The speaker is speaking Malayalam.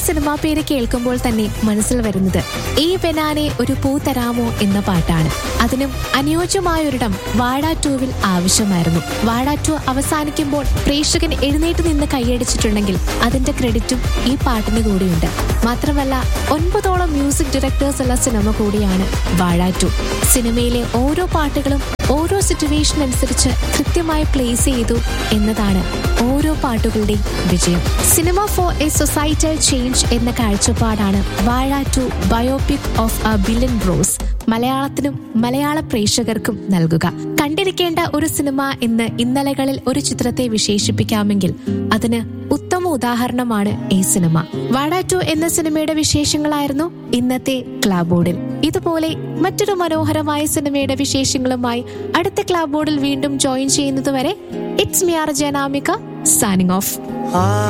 സിനിമാ പേര് കേൾക്കുമ്പോൾ തന്നെ മനസ്സിൽ വരുന്നത് ഈ ബനാനെ ഒരു പൂ തരാമോ എന്ന പാട്ടാണ് അതിനും അനുയോജ്യമായൊരിടം വാഴ ടൂവിൽ ആവശ്യമായിരുന്നു വാഴ ടു അവസാനിക്കുമ്പോൾ പ്രേക്ഷകൻ എഴുന്നേറ്റ് നിന്ന് കൈയടിച്ചിട്ടുണ്ടെങ്കിൽ അതിന്റെ ക്രെഡിറ്റും ഈ പാട്ടിന് കൂടിയുണ്ട് മാത്രമല്ല ഒൻപതോളം മ്യൂസിക് ഡയറക്ടേഴ്സ് ഉള്ള സിനിമ കൂടിയാണ് വാഴ ടു സിനിമയിലെ ഓരോ പാട്ടുകളും ഓരോ സിറ്റുവേഷൻ അനുസരിച്ച് കൃത്യമായി പ്ലേസ് ചെയ്തു എന്നതാണ് ഓരോ പാട്ടുകളുടെയും വിജയം cinema for a societal change എന്ന കാഴ്ചപ്പാടാണ് Vaazha two biopic of a billion bros മലയാളത്തിനും മലയാള പ്രേക്ഷകർക്കും നൽകുക കണ്ടിരിക്കേണ്ട ഒരു സിനിമ എന്ന് ഇന്നലകളിൽ ഒരു ചിത്രത്തെ വിശേഷിപ്പിക്കാമെങ്കിൽ അതിന് ഉത്തമ ഉദാഹരണമാണ് ഈ സിനിമ വാഴ ടു എന്ന സിനിമയുടെ വിശേഷങ്ങളായിരുന്നു ഇന്നത്തെ ക്ലാബോർഡിൽ ഇതുപോലെ മറ്റൊരു മനോഹരമായ സിനിമയുടെ വിശേഷങ്ങളുമായി അടുത്ത ക്ലാബോർഡിൽ വീണ്ടും ജോയിൻ ചെയ്യുന്നതുവരെ it's Miyar Janamika signing off ആ